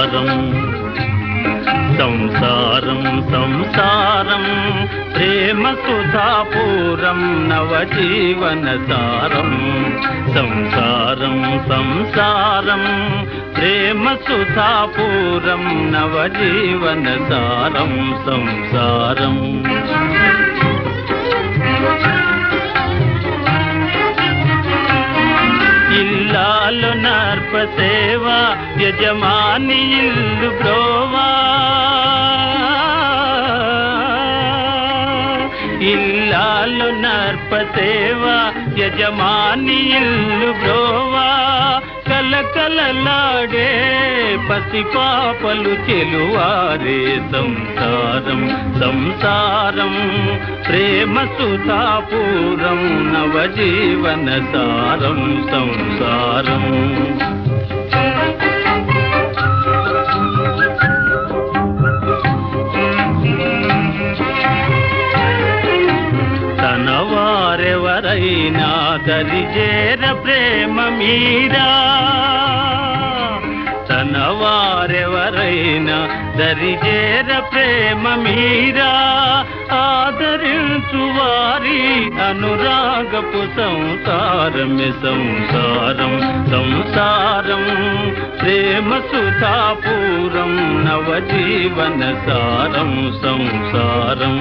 సంసారం సంసారం సంసారం ప్రేమ సుధాపూరం నవజీవన సారం సంసారం సంసారం ప్రేమ సుధాపూరం నవజీవన సారం సంసారం ఇల్లాలు నర్ప సేవ యజమాని ఇల్లు బ్రోవా ఇల్లాలు నర్ప సేవ యజమాని ఇల్లు బ్రోవా కలకలలాడే పసిపాపలు చెలువారే సంసారం సంసారం ప్రేమ సుతాపూరం నవజీవన సారం సంసారం తన వారెవరైనా దరిజేర ప్రేమ మీరా తన వారెవరైనా దరిజేర ప్రేమ మీరా ఆదరించు వారి అనురాగపు సంసారమే సంసారం సంసారం ప్రేమ సుతాపూరం నవజీవన సారం సంసారం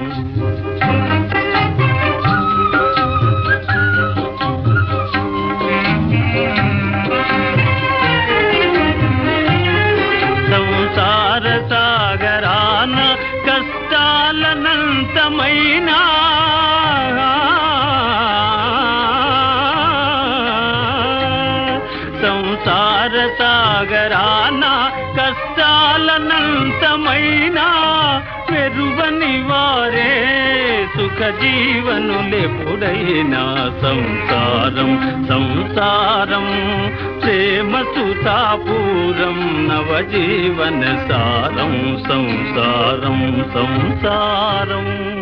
సంసార సాగరాన కష్టాలనంతమైనా సంసార సాగరాన కష్టాలనంతమైనా పెరువని వారే సుఖ జీవనులెప్పుడైనా సంసారం సంసారం ప్రేమ సుతాపూరం నవజీవన సారం సంసారం సంసారం